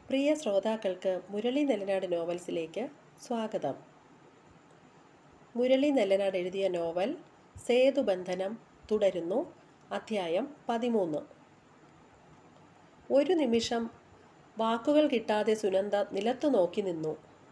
പ്രിയ ശ്രോതാക്കൾക്ക് മുരളി നെല്ലനാട് നോവൽസിലേക്ക് സ്വാഗതം മുരളി നെല്ലനാട് എഴുതിയ നോവൽ സേതുബന്ധനം തുടരുന്നു അധ്യായം പതിമൂന്ന് ഒരു നിമിഷം വാക്കുകൾ കിട്ടാതെ സുനന്ദ നിലത്തു നോക്കി നിന്നു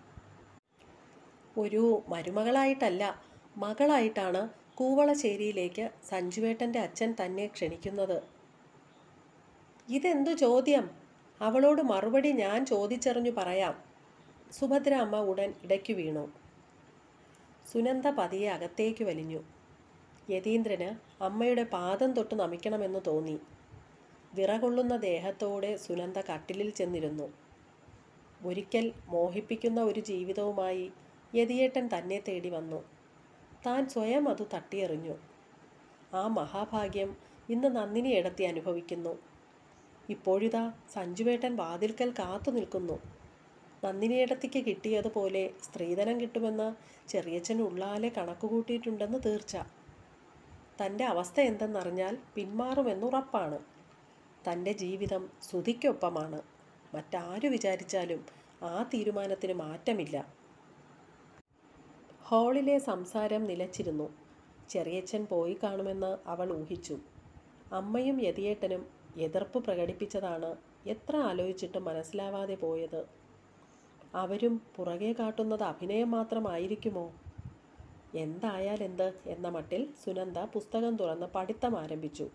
ഒരു മരുമകളായിട്ടല്ല മകളായിട്ടാണ് കൂവളശ്ശേരിയിലേക്ക് സഞ്ജുവേട്ടൻ്റെ അച്ഛൻ തന്നെ ക്ഷണിക്കുന്നത് ഇതെന്തു ചോദ്യം അവളോട് മറുപടി ഞാൻ ചോദിച്ചറിഞ്ഞു പറയാം സുഭദ്ര അമ്മ ഉടൻ ഇടയ്ക്കു വീണു സുനന്ദ പതിയെ അകത്തേക്ക് വലിഞ്ഞു യതീന്ദ്രന് അമ്മയുടെ പാദം തൊട്ട് നമിക്കണമെന്ന് തോന്നി വിറകൊള്ളുന്ന ദേഹത്തോടെ സുനന്ദ കട്ടിലിൽ ചെന്നിരുന്നു ഒരിക്കൽ മോഹിപ്പിക്കുന്ന ഒരു ജീവിതവുമായി യതിയേട്ടൻ തന്നെ തേടി വന്നു താൻ സ്വയം അത് തട്ടിയെറിഞ്ഞു ആ മഹാഭാഗ്യം ഇന്ന് നന്ദിനി ഇടത്തി അനുഭവിക്കുന്നു ഇപ്പോഴിതാ സഞ്ജുവേട്ടൻ വാതിൽക്കൽ കാത്തു നിൽക്കുന്നു നന്ദിനിയിടത്തിക്ക് കിട്ടിയതുപോലെ സ്ത്രീധനം കിട്ടുമെന്ന് ചെറിയച്ഛൻ ഉള്ളാലെ കണക്കുകൂട്ടിയിട്ടുണ്ടെന്ന് തീർച്ച തൻ്റെ അവസ്ഥ എന്തെന്നറിഞ്ഞാൽ പിന്മാറുമെന്നുറപ്പാണ് തൻ്റെ ജീവിതം സുധിക്കൊപ്പമാണ് മറ്റാരു വിചാരിച്ചാലും ആ തീരുമാനത്തിന് മാറ്റമില്ല ഹാളിലെ സംസാരം നിലച്ചിരുന്നു ചെറിയച്ഛൻ പോയി കാണുമെന്ന് അവൾ ഊഹിച്ചു അമ്മയും യതിയേട്ടനും എതിർപ്പ് പ്രകടിപ്പിച്ചതാണ് എത്ര ആലോചിച്ചിട്ട് മനസ്സിലാവാതെ പോയത് അവരും പുറകെ കാട്ടുന്നത് അഭിനയം മാത്രമായിരിക്കുമോ എന്തായാലെന്ത് എന്ന മട്ടിൽ സുനന്ദ പുസ്തകം തുറന്ന് പഠിത്തം ആരംഭിച്ചു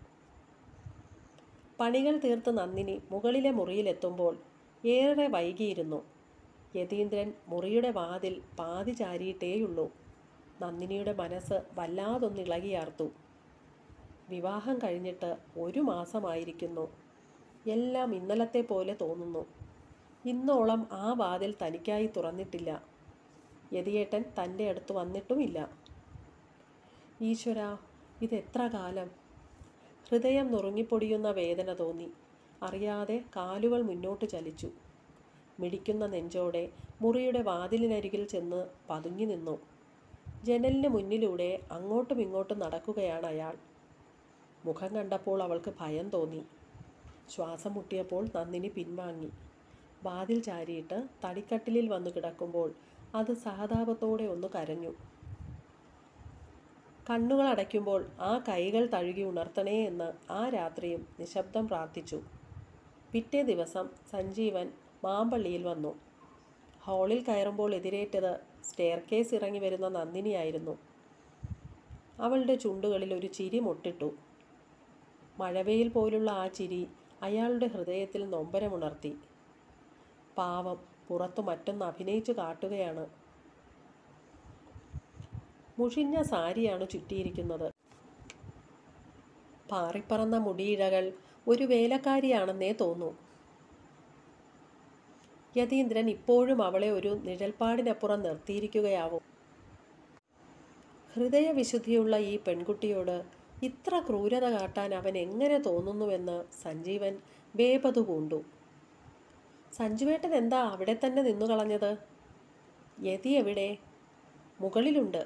പണികൾ തീർത്ത് നന്ദിനി മുകളിലെ മുറിയിലെത്തുമ്പോൾ ഏറെ വൈകിയിരുന്നു യതീന്ദ്രൻ മുറിയുടെ വാതിൽ പാതി ചാരിയിട്ടേയുള്ളൂ നന്ദിനിയുടെ മനസ്സ് വല്ലാതൊന്നിളകിയാർത്തു വിവാഹം കഴിഞ്ഞിട്ട് ഒരു മാസമായിരിക്കുന്നു എല്ലാം ഇന്നലത്തെ പോലെ തോന്നുന്നു ഇന്നോളം ആ വാതിൽ തനിക്കായി തുറന്നിട്ടില്ല യതിയേട്ടൻ തൻ്റെ അടുത്ത് വന്നിട്ടുമില്ല ഈശ്വര ഇതെത്ര കാലം ഹൃദയം നുറുങ്ങിപ്പൊടിയുന്ന വേദന തോന്നി അറിയാതെ കാലുകൾ മുന്നോട്ട് ചലിച്ചു മിടിക്കുന്ന നെഞ്ചോടെ മുറിയുടെ വാതിലിനരികിൽ ചെന്ന് പതുങ്ങി നിന്നു ജനലിന് മുന്നിലൂടെ അങ്ങോട്ടും ഇങ്ങോട്ടും നടക്കുകയാണ് അയാൾ മുഖം കണ്ടപ്പോൾ അവൾക്ക് ഭയം തോന്നി ശ്വാസം മുട്ടിയപ്പോൾ നന്ദിനി പിൻവാങ്ങി വാതിൽ ചാരിയിട്ട് തടിക്കട്ടിലിൽ വന്നു കിടക്കുമ്പോൾ അത് സഹതാപത്തോടെ ഒന്ന് കരഞ്ഞു കണ്ണുകൾ അടയ്ക്കുമ്പോൾ ആ കൈകൾ തഴുകി ഉണർത്തണേ എന്ന് ആ രാത്രിയും നിശബ്ദം പ്രാർത്ഥിച്ചു പിറ്റേ ദിവസം സഞ്ജീവൻ മാമ്പള്ളിയിൽ വന്നു ഹാളിൽ കയറുമ്പോൾ എതിരേറ്റത് സ്റ്റെയർ കേസ് ഇറങ്ങി വരുന്ന നന്ദിനിയായിരുന്നു അവളുടെ ചുണ്ടുകളിൽ ഒരു ചിരി മുട്ടിട്ടു മഴവെയിൽ പോലുള്ള ആ ചിരി അയാളുടെ ഹൃദയത്തിൽ നൊമ്പരമുണർത്തി പാവം പുറത്തു മറ്റൊന്ന് അഭിനയിച്ചു കാട്ടുകയാണ് മുഷിഞ്ഞ സാരിയാണ് ചുറ്റിയിരിക്കുന്നത് പാറിപ്പറന്ന മുടിയിഴകൾ ഒരു വേലക്കാരിയാണെന്നേ തോന്നൂ യതീന്ദ്രൻ ഇപ്പോഴും അവളെ ഒരു നിഴൽപ്പാടിനപ്പുറം നിർത്തിയിരിക്കുകയാവും ഹൃദയവിശുദ്ധിയുള്ള ഈ പെൺകുട്ടിയോട് ഇത്ര ക്രൂരത കാട്ടാൻ അവൻ എങ്ങനെ തോന്നുന്നുവെന്ന് സഞ്ജീവൻ വേപതു പൂണ്ടു സഞ്ജുവേട്ടൻ എന്താ അവിടെ തന്നെ നിന്നു കളഞ്ഞത് യതി എവിടെ മുകളിലുണ്ട്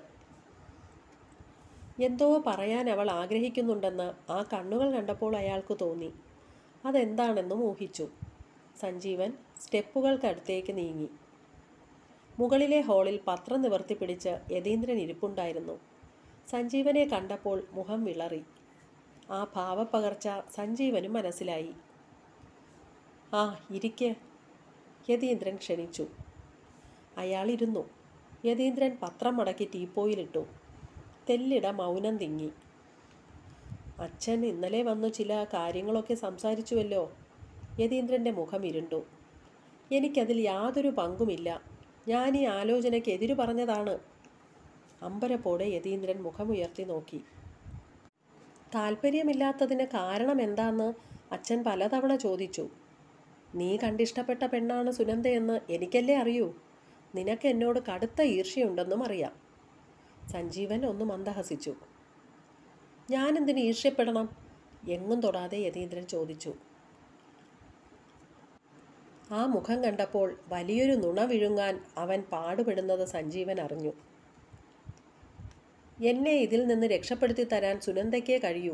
എന്തോ പറയാൻ അവൾ ആഗ്രഹിക്കുന്നുണ്ടെന്ന് ആ കണ്ണുകൾ കണ്ടപ്പോൾ അയാൾക്ക് തോന്നി അതെന്താണെന്നും ഊഹിച്ചു സഞ്ജീവൻ സ്റ്റെപ്പുകൾക്കടുത്തേക്ക് നീങ്ങി മുകളിലെ ഹാളിൽ പത്രം നിവർത്തി പിടിച്ച് യതീന്ദ്രൻ ഇരിപ്പുണ്ടായിരുന്നു സഞ്ജീവനെ കണ്ടപ്പോൾ മുഖം വിളറി ആ ഭാവപ്പകർച്ച സഞ്ജീവനും മനസ്സിലായി ആ ഇരിക്ക് യതീന്ദ്രൻ ക്ഷണിച്ചു അയാളിരുന്നു യതീന്ദ്രൻ പത്രം മടക്കി ടീപ്പോയിലിട്ടു തെല്ലിട മൗനം തിങ്ങി അച്ഛൻ ഇന്നലെ വന്നു ചില കാര്യങ്ങളൊക്കെ സംസാരിച്ചുവല്ലോ യതീന്ദ്രൻ്റെ മുഖം ഇരുണ്ടു എനിക്കതിൽ യാതൊരു പങ്കുമില്ല ഞാൻ ഈ ആലോചനയ്ക്ക് എതിരു പറഞ്ഞതാണ് അമ്പരപ്പോടെ യതീന്ദ്രൻ മുഖമുയർത്തി നോക്കി താല്പര്യമില്ലാത്തതിന് കാരണം എന്താന്ന് അച്ഛൻ പലതവണ ചോദിച്ചു നീ കണ്ടിഷ്ടപ്പെട്ട പെണ്ണാണ് സുനന്ദയെന്ന് എനിക്കല്ലേ അറിയൂ നിനക്ക് എന്നോട് കടുത്ത ഈർഷ്യയുണ്ടെന്നും അറിയാം സഞ്ജീവൻ ഒന്ന് മന്ദഹസിച്ചു ഞാനെന്തിന് ഈർഷ്യപ്പെടണം എങ്ങും തൊടാതെ യതീന്ദ്രൻ ചോദിച്ചു ആ മുഖം കണ്ടപ്പോൾ വലിയൊരു നുണ വിഴുങ്ങാൻ അവൻ പാടുപെടുന്നത് സഞ്ജീവൻ അറിഞ്ഞു എന്നെ ഇതിൽ നിന്ന് രക്ഷപ്പെടുത്തി തരാൻ സുനന്ദയ്ക്കേ കഴിയൂ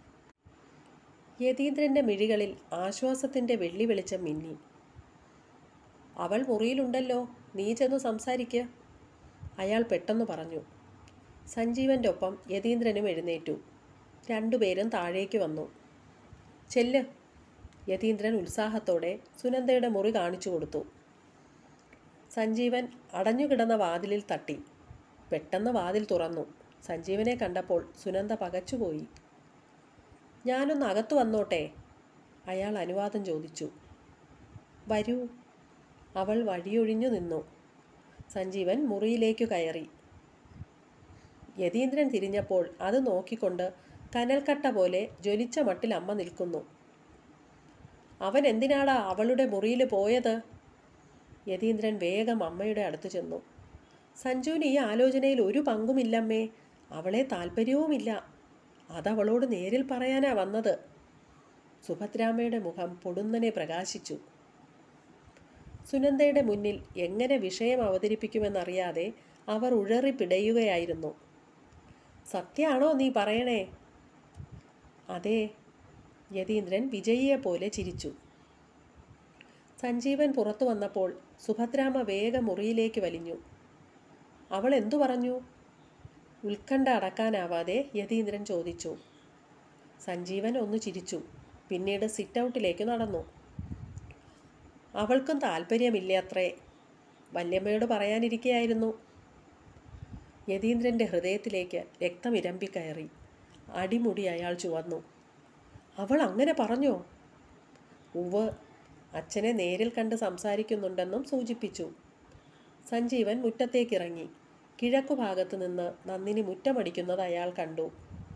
യതീന്ദ്രൻ്റെ മിഴികളിൽ ആശ്വാസത്തിൻ്റെ വെള്ളി വെളിച്ചം മിന്നി അവൾ മുറിയിലുണ്ടല്ലോ നീ ചെന്ന് സംസാരിക്ക് അയാൾ പെട്ടെന്ന് പറഞ്ഞു സഞ്ജീവൻ്റെ ഒപ്പം യതീന്ദ്രനും എഴുന്നേറ്റു രണ്ടുപേരും താഴേക്ക് വന്നു ചെല്ല് യതീന്ദ്രൻ ഉത്സാഹത്തോടെ സുനന്ദയുടെ മുറി കാണിച്ചു കൊടുത്തു സഞ്ജീവൻ അടഞ്ഞുകിടന്ന വാതിലിൽ തട്ടി പെട്ടെന്ന് വാതിൽ തുറന്നു സഞ്ജീവനെ കണ്ടപ്പോൾ സുനന്ദ പകച്ചുപോയി ഞാനൊന്ന് അകത്തു വന്നോട്ടെ അയാൾ അനുവാദം ചോദിച്ചു വരൂ അവൾ വഴിയൊഴിഞ്ഞു നിന്നു സഞ്ജീവൻ മുറിയിലേക്കു കയറി യതീന്ദ്രൻ തിരിഞ്ഞപ്പോൾ അത് നോക്കിക്കൊണ്ട് കനൽക്കട്ട പോലെ ജ്വലിച്ച മട്ടിൽ അമ്മ നിൽക്കുന്നു അവൻ എന്തിനാടാ അവളുടെ മുറിയിൽ പോയത് യതീന്ദ്രൻ വേഗം അമ്മയുടെ അടുത്ത് ചെന്നു സഞ്ജുവിന് ഈ ആലോചനയിൽ ഒരു പങ്കുമില്ലമ്മേ അവളെ താല്പര്യവുമില്ല അതവളോട് നേരിൽ പറയാനാ വന്നത് സുഭദ്രാമ്മയുടെ മുഖം പൊടുന്നനെ പ്രകാശിച്ചു സുനന്ദയുടെ മുന്നിൽ എങ്ങനെ വിഷയം അവതരിപ്പിക്കുമെന്നറിയാതെ അവർ ഉഴറി പിടയുകയായിരുന്നു സത്യാണോ നീ പറയണേ അതെ യതീന്ദ്രൻ വിജയിയെപ്പോലെ ചിരിച്ചു സഞ്ജീവൻ പുറത്തു വന്നപ്പോൾ സുഭദ്രാമ്മ വേഗം മുറിയിലേക്ക് വലിഞ്ഞു അവൾ എന്തു പറഞ്ഞു ഉത്കണ്ഠ അടക്കാനാവാതെ യതീന്ദ്രൻ ചോദിച്ചു സഞ്ജീവൻ ഒന്ന് ചിരിച്ചു പിന്നീട് സിറ്റ് ഔട്ടിലേക്ക് നടന്നു അവൾക്കും താല്പര്യമില്ലത്രേ വല്യമ്മയോട് പറയാനിരിക്കുകയായിരുന്നു യതീന്ദ്രൻ്റെ ഹൃദയത്തിലേക്ക് രക്തം ഇരമ്പിക്കയറി അടിമുടി അയാൾ ചുവന്നു അവൾ അങ്ങനെ പറഞ്ഞോ ഉവ് അച്ഛനെ നേരിൽ കണ്ട് സംസാരിക്കുന്നുണ്ടെന്നും സൂചിപ്പിച്ചു സഞ്ജീവൻ മുറ്റത്തേക്കിറങ്ങി കിഴക്കുഭാഗത്ത് നിന്ന് നന്ദിനി മുറ്റമടിക്കുന്നത് അയാൾ കണ്ടു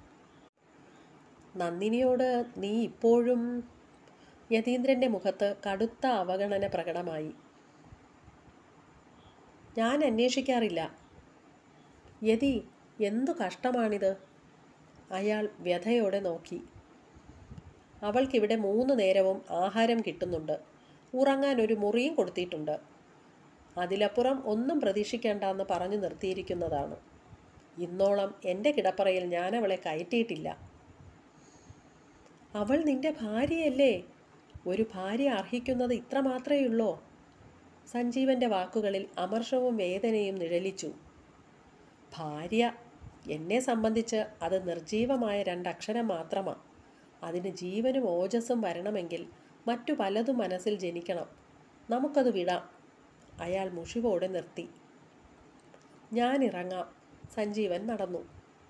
നന്ദിനിയോട് നീ ഇപ്പോഴും യതീന്ദ്രൻ്റെ മുഖത്ത് കടുത്ത അവഗണന പ്രകടമായി ഞാൻ അന്വേഷിക്കാറില്ല യതി എന്തു കഷ്ടമാണിത് അയാൾ വ്യഥയോടെ നോക്കി അവൾക്കിവിടെ മൂന്ന് നേരവും ആഹാരം കിട്ടുന്നുണ്ട് ഉറങ്ങാൻ ഒരു മുറിയും കൊടുത്തിട്ടുണ്ട് അതിലപ്പുറം ഒന്നും പ്രതീക്ഷിക്കേണ്ടെന്ന് പറഞ്ഞു നിർത്തിയിരിക്കുന്നതാണ് ഇന്നോളം എൻ്റെ കിടപ്പറയിൽ ഞാൻ അവളെ കയറ്റിയിട്ടില്ല അവൾ നിന്റെ ഭാര്യയല്ലേ ഒരു ഭാര്യ അർഹിക്കുന്നത് ഇത്ര മാത്രമേ ഉള്ളോ സഞ്ജീവൻ്റെ വാക്കുകളിൽ അമർഷവും വേദനയും നിഴലിച്ചു ഭാര്യ എന്നെ സംബന്ധിച്ച് അത് നിർജീവമായ രണ്ടക്ഷരം മാത്രമാണ് അതിന് ജീവനും ഓജസ്സും വരണമെങ്കിൽ മറ്റു പലതും മനസ്സിൽ ജനിക്കണം നമുക്കത് വിടാം അയാൾ മുഷിവോടെ നിർത്തി ഞാൻ ഇറങ്ങാം സഞ്ജീവൻ നടന്നു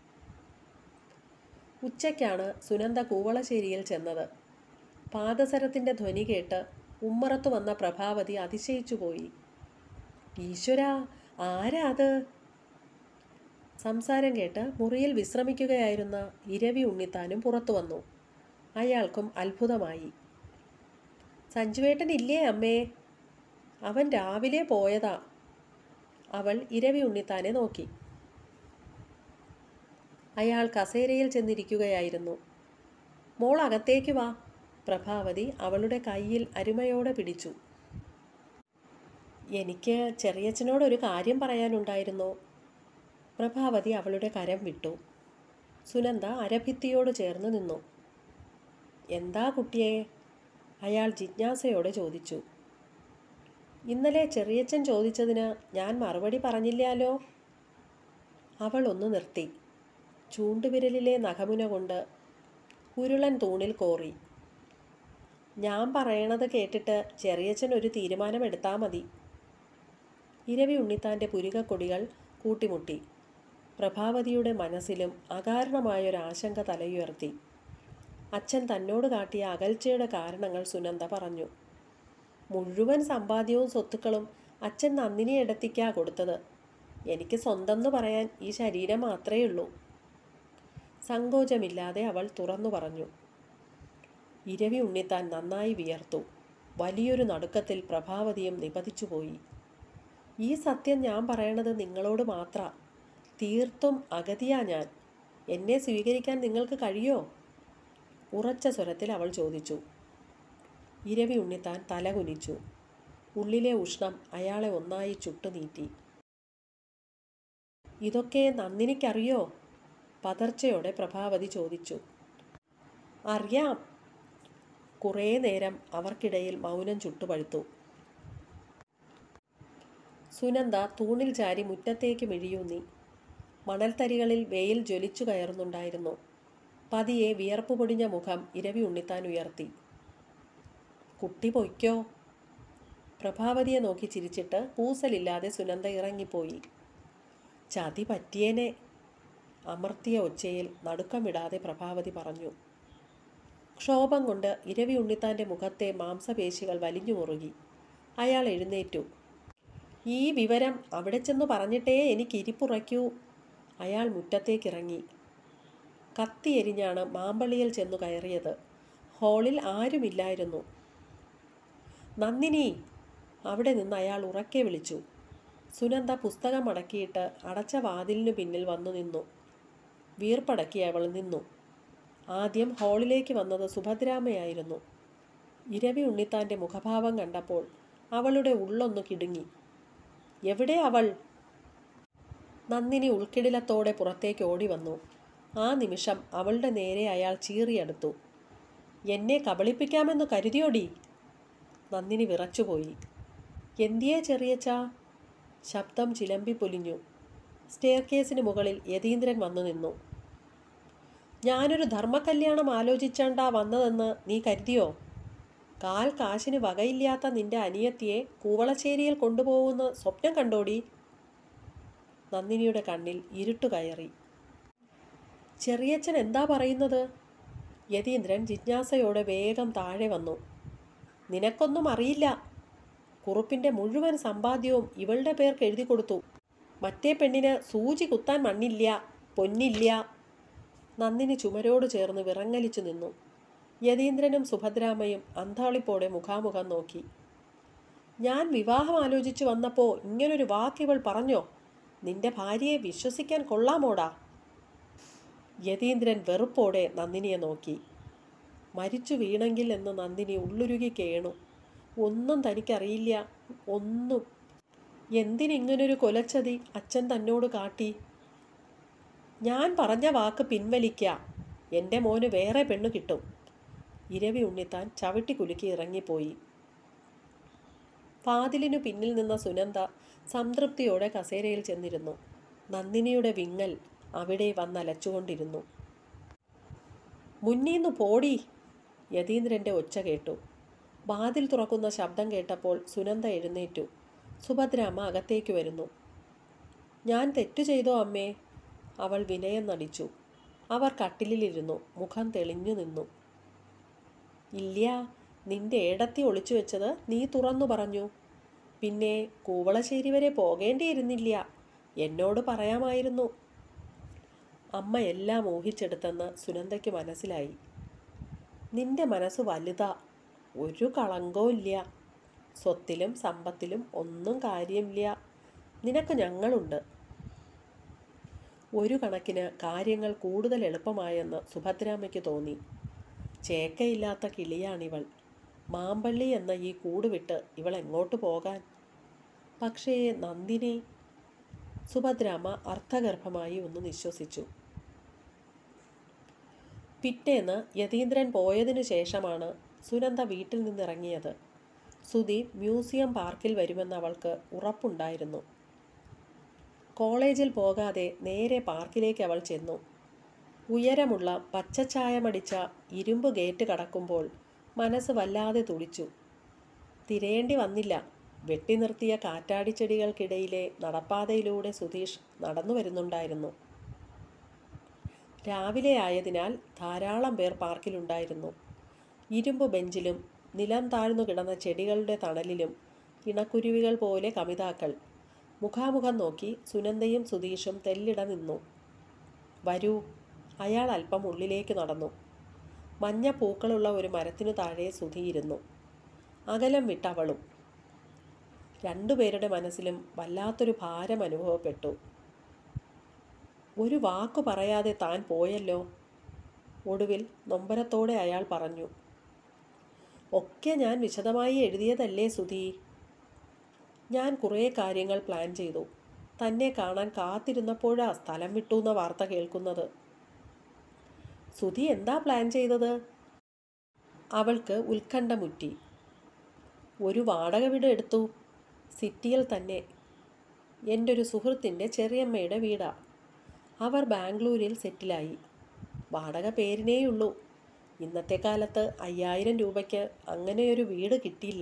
ഉച്ചയ്ക്കാണ് സുനന്ദ കൂവളശ്ശേരിയിൽ ചെന്നത് പാദസരത്തിൻ്റെ ധ്വനി കേട്ട് ഉമ്മറത്തു വന്ന പ്രഭാവതി അതിശയിച്ചുപോയി ഈശ്വര ആരാ അത് സംസാരം കേട്ട് മുറിയിൽ വിശ്രമിക്കുകയായിരുന്ന ഇരവി ഉണ്ണിത്താനും പുറത്തു വന്നു അയാൾക്കും അത്ഭുതമായി സഞ്ജുവേട്ടൻ ഇല്ലേ അമ്മേ അവൻ രാവിലെ പോയതാ അവൾ ഇരവി ഉണ്ണിത്താനെ നോക്കി അയാൾ കസേരയിൽ ചെന്നിരിക്കുകയായിരുന്നു മോൾ അകത്തേക്ക് വാ പ്രഭാവതി അവളുടെ കയ്യിൽ അരുമയോടെ പിടിച്ചു എനിക്ക് ചെറിയച്ഛനോടൊരു കാര്യം പറയാനുണ്ടായിരുന്നു പ്രഭാവതി അവളുടെ കരം വിട്ടു സുനന്ദ അരഭിത്തിയോട് ചേർന്ന് നിന്നു എന്താ കുട്ടിയെ അയാൾ ജിജ്ഞാസയോടെ ചോദിച്ചു ഇന്നലെ ചെറിയച്ഛൻ ചോദിച്ചതിന് ഞാൻ മറുപടി പറഞ്ഞില്ലാലോ അവൾ ഒന്ന് നിർത്തി ചൂണ്ടുവിരലിലെ നഖമുന കൊണ്ട് ഉരുളൻ തൂണിൽ കോറി ഞാൻ പറയണത് കേട്ടിട്ട് ചെറിയച്ഛൻ ഒരു തീരുമാനമെടുത്താൽ മതി ഇരവി ഉണ്ണിത്താൻ്റെ പുരികക്കൊടികൾ കൂട്ടിമുട്ടി പ്രഭാവതിയുടെ മനസ്സിലും അകാരണമായൊരാശങ്ക തലയുയർത്തി അച്ഛൻ തന്നോട് കാട്ടിയ അകൽച്ചയുടെ കാരണങ്ങൾ സുനന്ദ പറഞ്ഞു മുഴുവൻ സമ്പാദ്യവും സ്വത്തുക്കളും അച്ഛൻ നന്ദിനി ഇടത്തിക്കാ കൊടുത്തത് എനിക്ക് സ്വന്തം എന്ന് പറയാൻ ഈ ശരീരം മാത്രമേ ഉള്ളൂ സങ്കോചമില്ലാതെ അവൾ തുറന്നു പറഞ്ഞു ഇരവി ഉണ്ണിത്താൻ നന്നായി വിയർത്തു വലിയൊരു നടുക്കത്തിൽ പ്രഭാവതിയും നിപതിച്ചുപോയി ഈ സത്യം ഞാൻ പറയണത് നിങ്ങളോട് മാത്ര തീർത്തും അഗതിയാ ഞാൻ എന്നെ സ്വീകരിക്കാൻ നിങ്ങൾക്ക് കഴിയോ ഉറച്ച സ്വരത്തിൽ അവൾ ചോദിച്ചു ഇരവി ഉണ്ണിത്താൻ തല കുനിച്ചു ഉള്ളിലെ ഉഷ്ണം അയാളെ ഒന്നായി ചുട്ടുനീറ്റി ഇതൊക്കെ നന്ദിനിക്കറിയോ പതർച്ചയോടെ പ്രഭാവതി ചോദിച്ചു അറിയാം കുറേ നേരം അവർക്കിടയിൽ മൗനം ചുട്ടുപഴുത്തു സുനന്ദ തൂണിൽ ചാരി മുറ്റത്തേക്ക് മിഴിയൂന്നി മണൽത്തരികളിൽ വെയിൽ ജ്വലിച്ചു കയറുന്നുണ്ടായിരുന്നു പതിയെ വിയർപ്പ് പൊടിഞ്ഞ മുഖം ഇരവി ഉണ്ണിത്താൻ ഉയർത്തി കുട്ടി പൊയ്ക്കോ പ്രഭാവതിയെ നോക്കി ചിരിച്ചിട്ട് കൂസലില്ലാതെ സുനന്ദ ഇറങ്ങിപ്പോയി ചതി പറ്റിയേനെ അമർത്തിയ ഒച്ചയിൽ നടുക്കം വിടാതെ പ്രഭാവതി പറഞ്ഞു ക്ഷോഭം കൊണ്ട് ഇരവി ഉണ്ണിത്താൻ്റെ മുഖത്തെ മാംസപേശികൾ വലിഞ്ഞു മുറുകി അയാൾ എഴുന്നേറ്റു ഈ വിവരം അവിടെ ചെന്ന് പറഞ്ഞിട്ടേ എനിക്ക് ഇരിപ്പുറയ്ക്കൂ അയാൾ മുറ്റത്തേക്കിറങ്ങി കത്തിയെരിഞ്ഞാണ് മാമ്പള്ളിയിൽ ചെന്നു കയറിയത് ഹാളിൽ ആരുമില്ലായിരുന്നു നന്ദിനി അവിടെ നിന്ന് അയാൾ ഉറക്കെ വിളിച്ചു സുനന്ദ പുസ്തകം മടക്കിയിട്ട് അടച്ച വാതിലിനു പിന്നിൽ വന്നു നിന്നു വീർപ്പടക്കി അവൾ നിന്നു ആദ്യം ഹാളിലേക്ക് വന്നത് സുഭദ്രാമയായിരുന്നു ഇരവി ഉണ്ണിത്താൻ്റെ മുഖഭാവം കണ്ടപ്പോൾ അവളുടെ ഉള്ളൊന്നു കിടുങ്ങി എവിടെ അവൾ നന്ദിനി ഉൾക്കിടിലത്തോടെ പുറത്തേക്ക് ഓടി വന്നു ആ നിമിഷം അവളുടെ നേരെ അയാൾ ചീറിയെടുത്തു എന്നെ കബളിപ്പിക്കാമെന്ന് കരുതിയോടി നന്ദിനി വിറച്ചുപോയി എന്തിയേ ചെറിയച്ചാ ശബ്ദം ചിലമ്പി പൊലിഞ്ഞു സ്റ്റെയർ കേസിന് മുകളിൽ യതീന്ദ്രൻ വന്നു നിന്നു ഞാനൊരു ധർമ്മകല്യാണം ആലോചിച്ചാണ്ടാ വന്നതെന്ന് നീ കരുതിയോ കാൽ കാശിന് വകയില്ലാത്ത നിന്റെ അനിയത്തിയെ കൂവളശ്ശേരിയിൽ കൊണ്ടുപോകുന്ന സ്വപ്നം കണ്ടോടി നന്ദിനിയുടെ കണ്ണിൽ ഇരുട്ടു കയറി ചെറിയച്ഛൻ എന്താ പറയുന്നത് യതീന്ദ്രൻ ജിജ്ഞാസയോടെ വേഗം താഴെ വന്നു നിനക്കൊന്നും അറിയില്ല കുറുപ്പിൻ്റെ മുഴുവൻ സമ്പാദ്യവും ഇവളുടെ പേർക്ക് എഴുതി കൊടുത്തു മറ്റേ പെണ്ണിന് സൂചി കുത്താൻ മണ്ണില്ല പൊന്നില്ല നന്ദിനി ചുമരോട് ചേർന്ന് വിറങ്ങലിച്ചു നിന്നു യതീന്ദ്രനും സുഭദ്രാമയും അന്താളിപ്പോടെ മുഖാമുഖം നോക്കി ഞാൻ വിവാഹം ആലോചിച്ചു വന്നപ്പോൾ ഇങ്ങനൊരു വാക്ക് ഇവൾ പറഞ്ഞോ നിന്റെ ഭാര്യയെ വിശ്വസിക്കാൻ കൊള്ളാമോടാ യതീന്ദ്രൻ വെറുപ്പോടെ നന്ദിനിയെ നോക്കി മരിച്ചു വീണെങ്കിൽ എന്ന് നന്ദിനി ഉള്ളുരുകി കേണു ഒന്നും തനിക്കറിയില്ല ഒന്നും എന്തിനിങ്ങനൊരു കൊലച്ചതി അച്ഛൻ തന്നോട് കാട്ടി ഞാൻ പറഞ്ഞ വാക്ക് പിൻവലിക്ക എൻ്റെ മോന് വേറെ പെണ്ണു കിട്ടും ഇരവി ഉണ്ണിത്താൻ ചവിട്ടി കുലുക്കി ഇറങ്ങിപ്പോയി വാതിലിനു പിന്നിൽ നിന്ന സുനന്ദ സംതൃപ്തിയോടെ കസേരയിൽ ചെന്നിരുന്നു നന്ദിനിയുടെ വിങ്ങൽ അവിടെ വന്നലച്ചുകൊണ്ടിരുന്നു മുന്നീന്ന് പോടി യതീന്ദ്രൻ്റെ ഒച്ച കേട്ടു വാതിൽ തുറക്കുന്ന ശബ്ദം കേട്ടപ്പോൾ സുനന്ദ എഴുന്നേറ്റു സുഭദ്രാമ്മ അകത്തേക്ക് വരുന്നു ഞാൻ തെറ്റു ചെയ്തോ അമ്മേ അവൾ വിനയം നടിച്ചു അവർ കട്ടിലിലിരുന്നു മുഖം തെളിഞ്ഞു നിന്നു ഇല്ല നിന്റെ ഏടത്തി ഒളിച്ചു വെച്ചത് നീ തുറന്നു പറഞ്ഞു പിന്നെ കൂവളശ്ശേരി വരെ പോകേണ്ടിയിരുന്നില്ല എന്നോട് പറയാമായിരുന്നു അമ്മ എല്ലാം ഊഹിച്ചെടുത്തെന്ന് സുനന്ദയ്ക്ക് മനസ്സിലായി നിന്റെ മനസ്സ് വലുതാ ഒരു കളങ്കവും ഇല്ല സ്വത്തിലും സമ്പത്തിലും ഒന്നും കാര്യമില്ല നിനക്ക് ഞങ്ങളുണ്ട് ഒരു കണക്കിന് കാര്യങ്ങൾ കൂടുതൽ എളുപ്പമായെന്ന് സുഭദ്രാമ്മയ്ക്ക് തോന്നി ചേക്കയില്ലാത്ത കിളിയാണിവൾ മാമ്പള്ളി എന്ന ഈ കൂട് വിട്ട് ഇവൾ എങ്ങോട്ട് പോകാൻ പക്ഷേ നന്ദിനി സുഭദ്രാമ്മ അർത്ഥഗർഭമായി ഒന്ന് നിശ്വസിച്ചു പിറ്റേന്ന് യതീന്ദ്രൻ പോയതിനു ശേഷമാണ് സുനന്ദ വീട്ടിൽ നിന്നിറങ്ങിയത് സുധി മ്യൂസിയം പാർക്കിൽ വരുമെന്ന് അവൾക്ക് ഉറപ്പുണ്ടായിരുന്നു കോളേജിൽ പോകാതെ നേരെ പാർക്കിലേക്ക് അവൾ ചെന്നു ഉയരമുള്ള പച്ചച്ചായമടിച്ച ഇരുമ്പ് ഗേറ്റ് കടക്കുമ്പോൾ മനസ്സ് വല്ലാതെ തുടിച്ചു തിരയേണ്ടി വന്നില്ല വെട്ടി നിർത്തിയ കാറ്റാടിച്ചെടികൾക്കിടയിലെ നടപ്പാതയിലൂടെ സുധീഷ് നടന്നു വരുന്നുണ്ടായിരുന്നു രാവിലെ ആയതിനാൽ ധാരാളം പേർ പാർക്കിലുണ്ടായിരുന്നു ഇരുമ്പ് ബെഞ്ചിലും നിലം താഴ്ന്നു കിടന്ന ചെടികളുടെ തണലിലും ഇണക്കുരുവികൾ പോലെ കമിതാക്കൾ മുഖാമുഖം നോക്കി സുനന്ദയും സുധീഷും തെല്ലിട നിന്നു വരൂ അയാൾ അല്പം ഉള്ളിലേക്ക് നടന്നു മഞ്ഞ പൂക്കളുള്ള ഒരു മരത്തിനു താഴെ സുധിയിരുന്നു അകലം വിട്ടവളും രണ്ടുപേരുടെ മനസ്സിലും വല്ലാത്തൊരു ഭാരം അനുഭവപ്പെട്ടു ഒരു വാക്കു പറയാതെ താൻ പോയല്ലോ ഒടുവിൽ നൊമ്പരത്തോടെ അയാൾ പറഞ്ഞു ഒക്കെ ഞാൻ വിശദമായി എഴുതിയതല്ലേ സുധി ഞാൻ കുറേ കാര്യങ്ങൾ പ്ലാൻ ചെയ്തു തന്നെ കാണാൻ കാത്തിരുന്നപ്പോഴാ സ്ഥലം വിട്ടൂന്ന വാർത്ത കേൾക്കുന്നത് സുധി എന്താ പ്ലാൻ ചെയ്തത് അവൾക്ക് ഉത്കണ്ഠമുറ്റി ഒരു വാടക വീട് എടുത്തു സിറ്റിയിൽ തന്നെ എൻ്റെ ഒരു സുഹൃത്തിൻ്റെ ചെറിയമ്മയുടെ വീടാ അവർ ബാംഗ്ലൂരിൽ സെറ്റിലായി വാടക പേരിനേയുള്ളൂ ഇന്നത്തെ കാലത്ത് അയ്യായിരം രൂപയ്ക്ക് അങ്ങനെയൊരു വീട് കിട്ടിയില്ല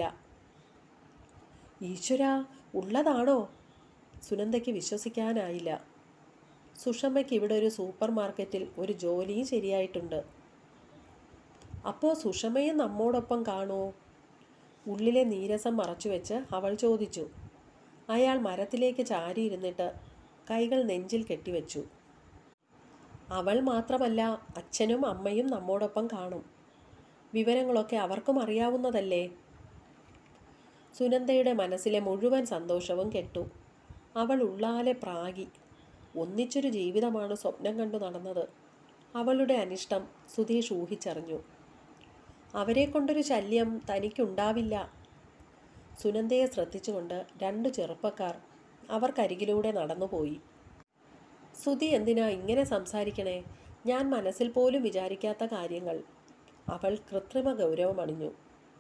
ഈശ്വര ഉള്ളതാണോ സുനന്ദയ്ക്ക് വിശ്വസിക്കാനായില്ല സുഷമ്മയ്ക്ക് ഇവിടെ ഒരു സൂപ്പർ മാർക്കറ്റിൽ ഒരു ജോലിയും ശരിയായിട്ടുണ്ട് അപ്പോൾ സുഷമയും നമ്മോടൊപ്പം കാണുമോ ഉള്ളിലെ നീരസം മറച്ചുവെച്ച് അവൾ ചോദിച്ചു അയാൾ മരത്തിലേക്ക് ചാരിയിരുന്നിട്ട് കൈകൾ നെഞ്ചിൽ കെട്ടിവെച്ചു അവൾ മാത്രമല്ല അച്ഛനും അമ്മയും നമ്മോടൊപ്പം കാണും വിവരങ്ങളൊക്കെ അവർക്കും അറിയാവുന്നതല്ലേ സുനന്ദയുടെ മനസ്സിലെ മുഴുവൻ സന്തോഷവും കെട്ടു അവൾ ഉള്ളാലെ പ്രാഗി ഒന്നിച്ചൊരു ജീവിതമാണ് സ്വപ്നം കണ്ടു നടന്നത് അവളുടെ അനിഷ്ടം സുധീഷ് ഊഹിച്ചറിഞ്ഞു അവരെ കൊണ്ടൊരു ശല്യം തനിക്കുണ്ടാവില്ല സുനന്ദയെ ശ്രദ്ധിച്ചുകൊണ്ട് രണ്ടു ചെറുപ്പക്കാർ അവർക്കരികിലൂടെ നടന്നുപോയി സുധി എന്തിനാ ഇങ്ങനെ സംസാരിക്കണേ ഞാൻ മനസ്സിൽ പോലും വിചാരിക്കാത്ത കാര്യങ്ങൾ അവൾ കൃത്രിമ ഗൗരവമണിഞ്ഞു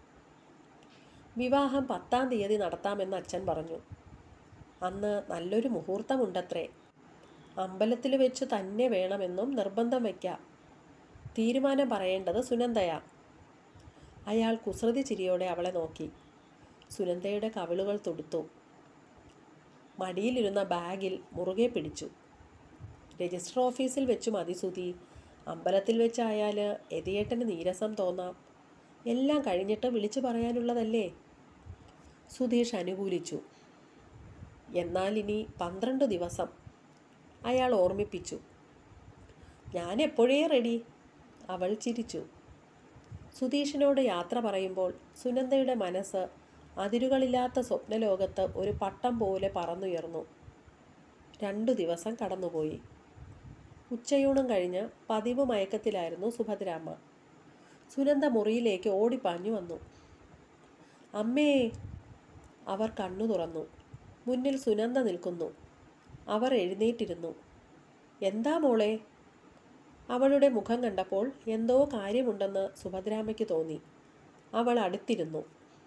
വിവാഹം പത്താം തീയതി നടത്താമെന്ന് അച്ഛൻ പറഞ്ഞു അന്ന് നല്ലൊരു മുഹൂർത്തമുണ്ടത്രേ അമ്പലത്തിൽ വെച്ച് തന്നെ വേണമെന്നും നിർബന്ധം വയ്ക്കാം തീരുമാനം പറയേണ്ടത് സുനന്ദയാ അയാൾ കുസൃതി ചിരിയോടെ അവളെ നോക്കി സുനന്ദയുടെ കവിളുകൾ തൊടുത്തു മടിയിലിരുന്ന ബാഗിൽ മുറുകെ പിടിച്ചു രജിസ്റ്റർ ഓഫീസിൽ വെച്ചു മതി സുധി അമ്പലത്തിൽ വെച്ചായാൽ എതിയേട്ടന് നീരസം തോന്നാം എല്ലാം കഴിഞ്ഞിട്ട് വിളിച്ചു പറയാനുള്ളതല്ലേ സുധീഷ് അനുകൂലിച്ചു എന്നാൽ ഇനി പന്ത്രണ്ട് ദിവസം അയാൾ ഓർമ്മിപ്പിച്ചു ഞാൻ എപ്പോഴേ റെഡി അവൾ ചിരിച്ചു സുധീഷിനോട് യാത്ര പറയുമ്പോൾ സുനന്ദയുടെ മനസ്സ് അതിരുകളില്ലാത്ത സ്വപ്നലോകത്ത് ഒരു പട്ടം പോലെ പറന്നുയർന്നു രണ്ടു ദിവസം കടന്നുപോയി ഉച്ചയൂണും കഴിഞ്ഞ് പതിവ് മയക്കത്തിലായിരുന്നു സുഭദ്രാമ്മ സുനന്ദ മുറിയിലേക്ക് ഓടിപ്പാഞ്ഞു വന്നു അമ്മേ അവർ കണ്ണു തുറന്നു മുന്നിൽ സുനന്ദ നിൽക്കുന്നു അവർ എഴുന്നേറ്റിരുന്നു എന്താ മോളെ അവളുടെ മുഖം കണ്ടപ്പോൾ എന്തോ കാര്യമുണ്ടെന്ന് സുഭദ്രാമ്മയ്ക്ക് തോന്നി അവൾ അടുത്തിരുന്നു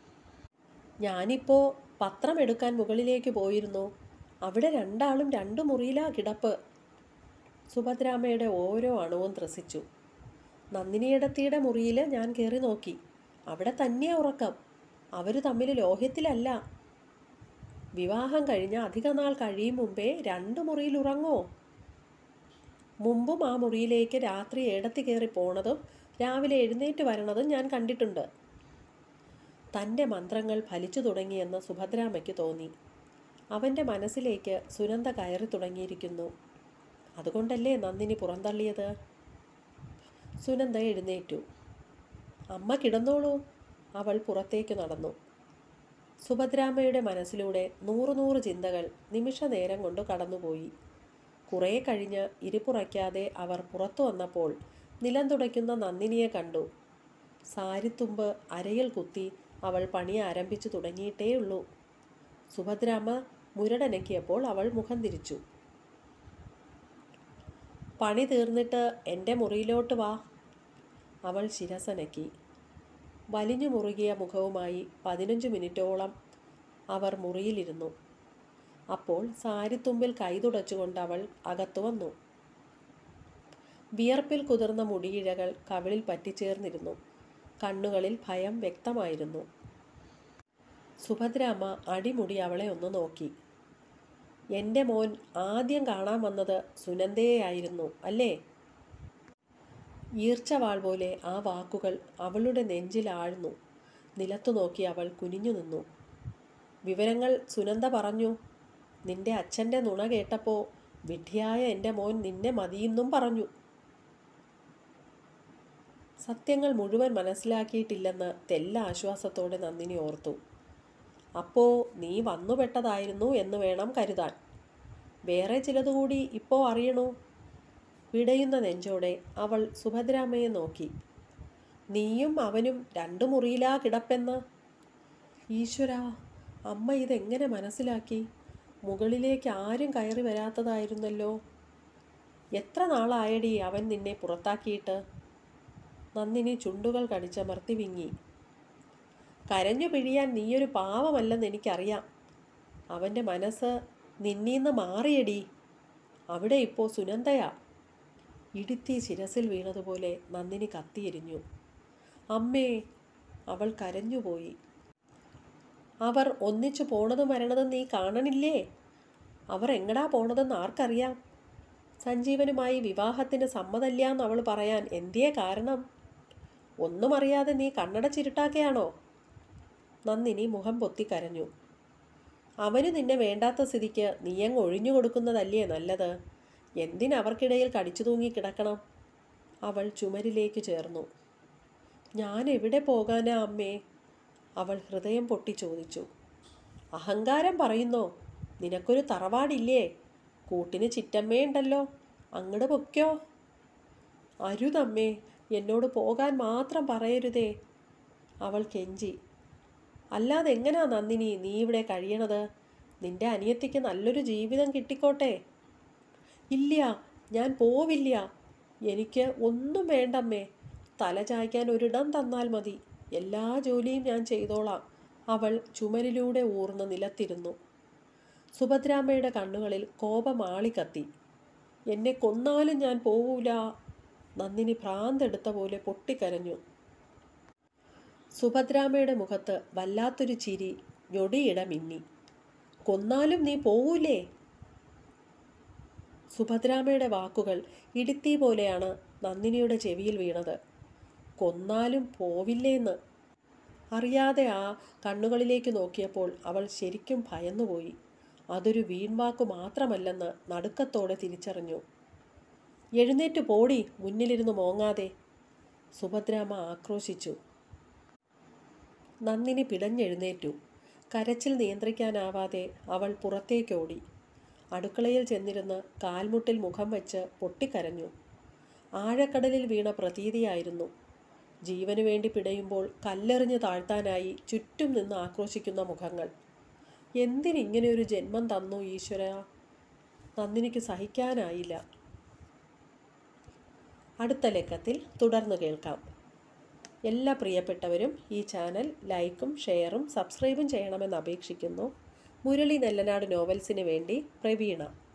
ഞാനിപ്പോൾ പത്രം എടുക്കാൻ മുകളിലേക്ക് പോയിരുന്നു അവിടെ രണ്ടാളും രണ്ടു മുറിയിലാ കിടപ്പ് സുഭദ്രാമ്മയുടെ ഓരോ അണുവും ത്രസിച്ചു നന്ദിനിയിടത്തിയുടെ മുറിയിൽ ഞാൻ കയറി നോക്കി അവിടെ തന്നെയാ ഉറക്കം അവർ തമ്മിൽ ലോഹ്യത്തിലല്ല വിവാഹം കഴിഞ്ഞ അധിക നാൾ കഴിയും മുമ്പേ രണ്ട് മുറിയിൽ ഉറങ്ങോ മുമ്പും ആ മുറിയിലേക്ക് രാത്രി ഏടത്തി കയറി പോണതും രാവിലെ എഴുന്നേറ്റ് വരണതും ഞാൻ കണ്ടിട്ടുണ്ട് തൻ്റെ മന്ത്രങ്ങൾ ഫലിച്ചു തുടങ്ങിയെന്ന് സുഭദ്രാമയ്ക്ക് തോന്നി അവൻ്റെ മനസ്സിലേക്ക് സുനന്ദ കയറി തുടങ്ങിയിരിക്കുന്നു അതുകൊണ്ടല്ലേ നന്ദിനി പുറന്തള്ളിയത് സുനന്ദ എഴുന്നേറ്റു അമ്മ കിടന്നോളൂ അവൾ പുറത്തേക്ക് നടന്നു സുഭദ്രാമയുടെ മനസ്സിലൂടെ നൂറ് നൂറ് ചിന്തകൾ നിമിഷ നേരം കൊണ്ട് കടന്നുപോയി കുറേ കഴിഞ്ഞ് ഇരിപ്പുറയ്ക്കാതെ അവർ പുറത്തു വന്നപ്പോൾ നിലം തുടയ്ക്കുന്ന നന്ദിനിയെ കണ്ടു സാരിത്തുമ്പ് അരയിൽ കുത്തി അവൾ പണി ആരംഭിച്ചു തുടങ്ങിയിട്ടേയുള്ളൂ സുഭദ്രാമ മുരടനക്കിയപ്പോൾ അവൾ മുഖം തിരിച്ചു പണി തീർന്നിട്ട് എൻ്റെ മുറിയിലോട്ട് വാ അവൾ ശിരസനക്കി വലിഞ്ഞു മുറുകിയ മുഖവുമായി പതിനഞ്ച് മിനിറ്റോളം അവർ മുറിയിലിരുന്നു അപ്പോൾ സാരിത്തുമ്പിൽ കൈതുടച്ചുകൊണ്ട് അവൾ അകത്തു വന്നു വിയർപ്പിൽ കുതിർന്ന മുടിയിഴകൾ കവിളിൽ പറ്റിച്ചേർന്നിരുന്നു കണ്ണുകളിൽ ഭയം വ്യക്തമായിരുന്നു സുഭദ്രാമ്മ അടിമുടി അവളെ ഒന്ന് നോക്കി എൻ്റെ മോൻ ആദ്യം കാണാൻ വന്നത് സുനന്ദയെയായിരുന്നു അല്ലേ ഈർച്ചവാൾ പോലെ ആ വാക്കുകൾ അവളുടെ നെഞ്ചിൽ ആഴ്ന്നു നിലത്തു നോക്കി അവൾ കുനിഞ്ഞു നിന്നു വിവരങ്ങൾ സുനന്ദ പറഞ്ഞു നിന്റെ അച്ഛൻ്റെ നുണ കേട്ടപ്പോൾ വിഡ്ഢിയായ എൻ്റെ മോൻ നിന്നെ മതിയെന്നും പറഞ്ഞു സത്യങ്ങൾ മുഴുവൻ മനസ്സിലാക്കിയിട്ടില്ലെന്ന് തെല്ല ആശ്വാസത്തോടെ നന്ദിനി ഓർത്തു അപ്പോൾ നീ വന്നുപെട്ടതായിരുന്നു എന്ന് വേണം കരുതാൻ വേറെ ചിലതുകൂടി ഇപ്പോൾ അറിയണോ വിടയുന്ന നെഞ്ചോടെ അവൾ സുഭദ്രാമ്മയെ നോക്കി നീയും അവനും രണ്ടു മുറിയിലാ കിടപ്പെന്ന് ഈശ്വര അമ്മ ഇതെങ്ങനെ മനസ്സിലാക്കി മുകളിലേക്ക് ആരും കയറി വരാത്തതായിരുന്നല്ലോ എത്ര നാളായടി അവൻ നിന്നെ പുറത്താക്കിയിട്ട് നന്ദിനി ചുണ്ടുകൾ കടിച്ചമർത്തി വിങ്ങി കരഞ്ഞു പിഴിയാൻ നീയൊരു പാവമല്ലെന്ന് എനിക്കറിയാം അവൻ്റെ മനസ്സ് നിന്നീന്ന് മാറിയടി അവിടെ ഇപ്പോൾ സുനന്ദയാ ഇടുത്തി ശിരസിൽ വീണതുപോലെ നന്ദിനി കത്തിയെരിഞ്ഞു അമ്മേ അവൾ കരഞ്ഞുപോയി അവർ ഒന്നിച്ചു പോണതും വരണതും നീ കാണണില്ലേ അവർ എങ്ങടാ പോണതെന്ന് ആർക്കറിയാം സഞ്ജീവനുമായി വിവാഹത്തിന് സമ്മതമില്ലാന്ന് അവൾ പറയാൻ എന്തേ കാരണം ഒന്നും അറിയാതെ നീ കണ്ണടച്ചിരുട്ടാക്കെയാണോ നന്ദിനി മുഖം പൊത്തി കരഞ്ഞു അവന് നിന്നെ വേണ്ടാത്ത സ്ഥിതിക്ക് നീയങ്ങ് ഒഴിഞ്ഞു കൊടുക്കുന്നതല്ലേ നല്ലത് എന്തിനവർക്കിടയിൽ കടിച്ചു തൂങ്ങി കിടക്കണം അവൾ ചുമരിലേക്ക് ചേർന്നു ഞാൻ എവിടെ പോകാനാ അമ്മേ അവൾ ഹൃദയം പൊട്ടി ചോദിച്ചു അഹങ്കാരം പറയുന്നോ നിനക്കൊരു തറവാടില്ലേ കൂട്ടിന് ചിറ്റമ്മയുണ്ടല്ലോ അങ്ങട് പൊയ്ക്കോ അരുതമ്മേ എന്നോട് പോകാൻ മാത്രം പറയരുതേ അവൾ കെഞ്ചി അല്ലാതെ എങ്ങനാ നന്ദിനി നീ ഇവിടെ കഴിയണത് നിന്റെ അനിയത്തിക്ക് നല്ലൊരു ജീവിതം കിട്ടിക്കോട്ടെ ഇല്ല ഞാൻ പോവില്ല എനിക്ക് ഒന്നും വേണ്ടമ്മേ തല ചായ്ക്കാൻ ഒരിടം തന്നാൽ മതി എല്ലാ ജോലിയും ഞാൻ ചെയ്തോളാം അവൾ ചുമരിലൂടെ ഊർന്ന് നിലത്തിരുന്നു സുഭദ്രാമ്മയുടെ കണ്ണുകളിൽ കോപം ആളിക്കത്തി എന്നെ കൊന്നാലും ഞാൻ പോവൂല നന്ദിനി ഭ്രാന്തെടുത്ത പോലെ പൊട്ടിക്കരഞ്ഞു സുഭദ്രാമ്മയുടെ മുഖത്ത് വല്ലാത്തൊരു ചിരി ഞൊടിയിട മിന്നി കൊന്നാലും നീ പോവൂലേ സുഭദ്രാമ്മയുടെ വാക്കുകൾ ഇടുത്തി പോലെയാണ് നന്ദിനിയുടെ ചെവിയിൽ വീണത് കൊന്നാലും പോവില്ലേന്ന് അറിയാതെ ആ കണ്ണുകളിലേക്ക് നോക്കിയപ്പോൾ അവൾ ശരിക്കും ഭയന്നുപോയി അതൊരു വീൺവാക്കു മാത്രമല്ലെന്ന് നടുക്കത്തോടെ തിരിച്ചറിഞ്ഞു എഴുന്നേറ്റ് പോടി മുന്നിലിരുന്ന് മോങ്ങാതെ സുഭദ്രാമ്മ ആക്രോശിച്ചു നന്ദിനി പിടഞ്ഞെഴുന്നേറ്റു കരച്ചിൽ നിയന്ത്രിക്കാനാവാതെ അവൾ പുറത്തേക്കോടി അടുക്കളയിൽ ചെന്നിരുന്ന് കാൽമുട്ടിൽ മുഖം വെച്ച് പൊട്ടിക്കരഞ്ഞു ആഴക്കടലിൽ വീണ പ്രതീതിയായിരുന്നു ജീവനു വേണ്ടി പിടയുമ്പോൾ കല്ലെറിഞ്ഞ് താഴ്ത്താനായി ചുറ്റും നിന്ന് ആക്രോശിക്കുന്ന മുഖങ്ങൾ എന്തിനിങ്ങനെ ഒരു ജന്മം തന്നു ഈശ്വര നന്ദിനിക്ക് സഹിക്കാനായില്ല അടുത്ത ലക്കത്തിൽ തുടർന്ന് കേൾക്കാം എല്ലാ പ്രിയപ്പെട്ടവരും ഈ ചാനൽ ലൈക്കും ഷെയറും സബ്സ്ക്രൈബും ചെയ്യണമെന്ന് അപേക്ഷിക്കുന്നു മുരളി നെല്ലനാട് നോവൽസിന് വേണ്ടി പ്രവീണ